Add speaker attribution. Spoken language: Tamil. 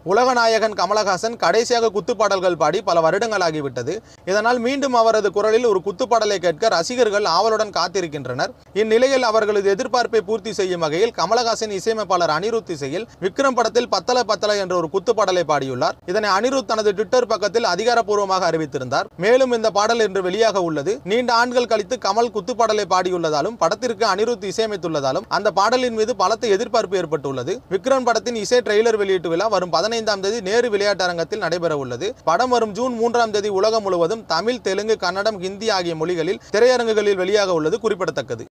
Speaker 1: உலகநாயகன் கமலஹாசன் கடைசியாக குத்துப்பாடல்கள் பாடி பல வருடங்களாகிவிட்டது இதனால் மீண்டும் அவரது குரலில் ஒரு குத்துப்பாடலை கேட்க ரசிகர்கள் ஆவலுடன் காத்திருக்கின்றனர் இந்நிலையில் அவர்களது எதிர்பார்ப்பை பூர்த்தி செய்யும் வகையில் கமலஹாசன் இசையமைப்பாளர் அனிருத் இசையில் விக்ரம் படத்தில் பத்தல பத்தல என்ற ஒரு குத்துப்பாடலை பாடியுள்ளார் இதனை அனிருத் தனது ட்விட்டர் பக்கத்தில் அதிகாரப்பூர்வமாக அறிவித்திருந்தார் மேலும் இந்த பாடல் இன்று வெளியாக உள்ளது நீண்ட ஆண்கள் கழித்து கமல் குத்துப்பாடலை பாடியுள்ளதாலும் படத்திற்கு அனிருத் இசையமைத்துள்ளதாலும் அந்த பாடலின் மீது பலத்த எதிர்பார்ப்பு ஏற்பட்டுள்ளது விக்ரம் படத்தின் இசை ட்ரெய்லர் வெளியீட்டு விழா வரும் பதினைந்தாம் தேதி நேரு விளையாட்டு அரங்கத்தில் நடைபெற உள்ளது படம் வரும் ஜூன் மூன்றாம் தேதி உலகம் முழுவதும் தமிழ் தெலுங்கு கன்னடம் ஹிந்தி ஆகிய மொழிகளில் திரையரங்குகளில் வெளியாக உள்ளது குறிப்பிடத்தக்கது